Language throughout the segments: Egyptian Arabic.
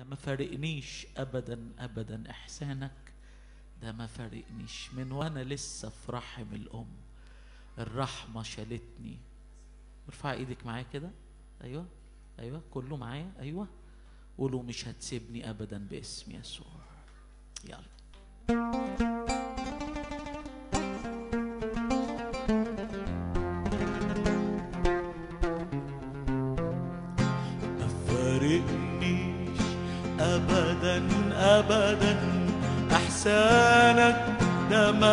ما فارقنيش ابدا ابدا احسانك ده ما فارقنيش من وانا لسه في رحم الام الرحمه شالتني ارفع ايدك معايا كده ايوه ايوه كله معايا ايوه قولوا مش هتسيبني ابدا باسم يسوع يلا ما فارقنيش ابدا ابدا احسانك ده ما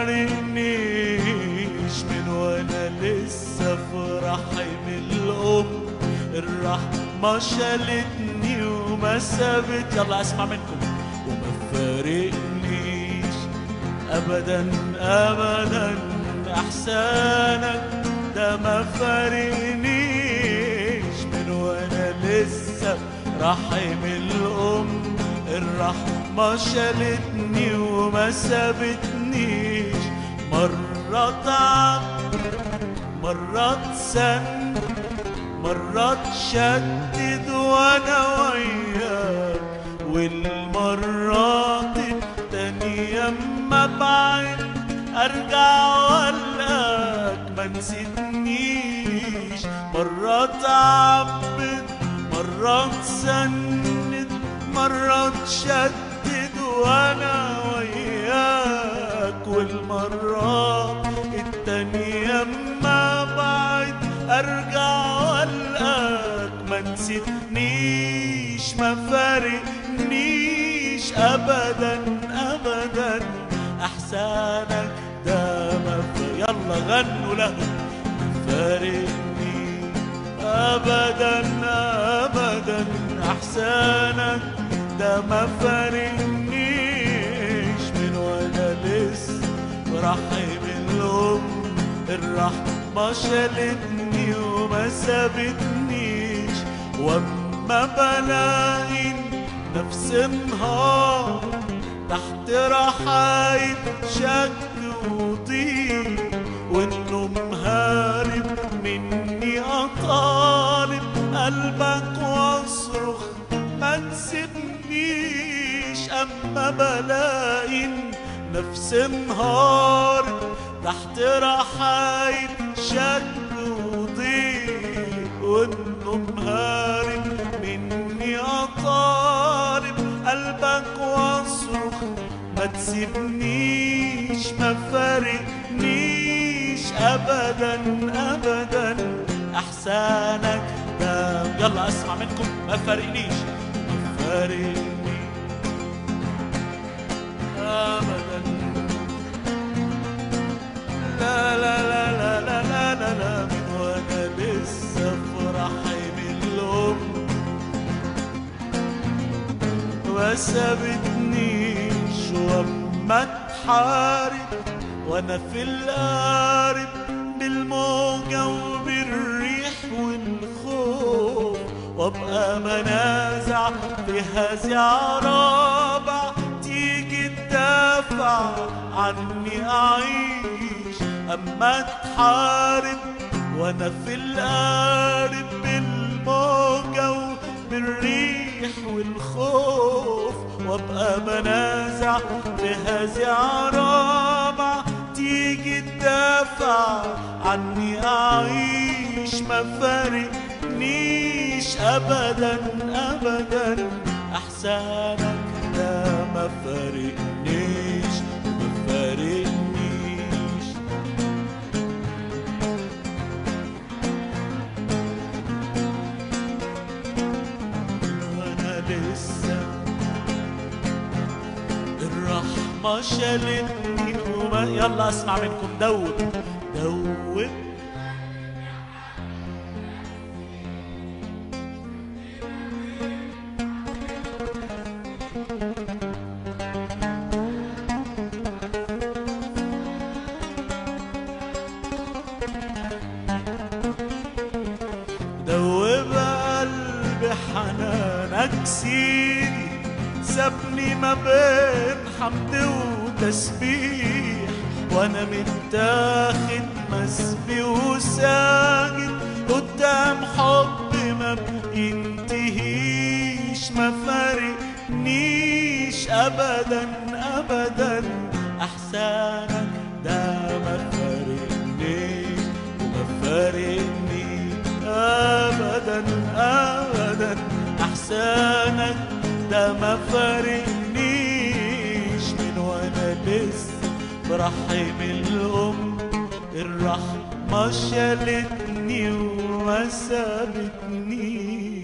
فارقنيش من وانا لسه في رحم الام الرحمه شالتني وما سابت يلا اسمع منكم وما فارقنيش ابدا ابدا احسانك ده ما فارقنيش من وانا لسه رحم الام الرحمه شالتني وما سابتنيش مرة تعب مرات سن مرات شدد وانا وياك والمرات التانية اما بعد ارجع والقاك ما نسيتنيش مرات عبد مرات سند مرات شدد وانا وياك والمرات التانية اما بعد ارجع والقاك ما نسيتنيش ما فارقنيش ابدا ابدا احسانك ده ما ف- يلا غنوا له ما فارقني ابدا ابدا احسانك ده ما فارقنيش من وانا لسه رحم الام الرحمه شالتني وما سابتنيش واما بلاقي نفس نهار تحت رحايب شك وضيق وانه مهارب مني اطالب قلبك واصرخ ما تسيبنيش اما بلاقي نفس نهار تحت رحايب شك وضيق وانه مهارب مني اطالب قلبك واصرخ ما تسيبنيش ما فارقنيش ابدا ابدا احسانك ده يلا اسمع منكم ما فارقنيش ما فارقنيش ابدا لا لا لا لا لا لا لا, لا من وانا لسه في رحم الام ما سابتنيش واما تحارب وانا في القارب بالموجة وبالريح والخوف وابقى منازع في هزع رابع تيجي تدافع عني اعيش اما تحارب وانا في القارب بالموجة وبالريح والخوف وابقى منازع بهزع رابع تيجي تدافع عني اعيش ما فارقنيش ابدا ابدا احسانك ده ما فارقنيش ما فارقنيش وانا لسه الرحمة شالتني وما يلا اسمع منكم دوب دوب دوب قلبي حنانك سيدي سابني ما بين حمد وتسبيح وانا متاخد مسبي وساجد قدام حب ما بينتهيش ما فارقنيش ابدا ابدا احسانك ده ما فارقنيش ما فارقني ابدا ابدا احسانك ده ما فارقنيش من وانا لسه برحم الام الرحمه شالتني وما سابتنيش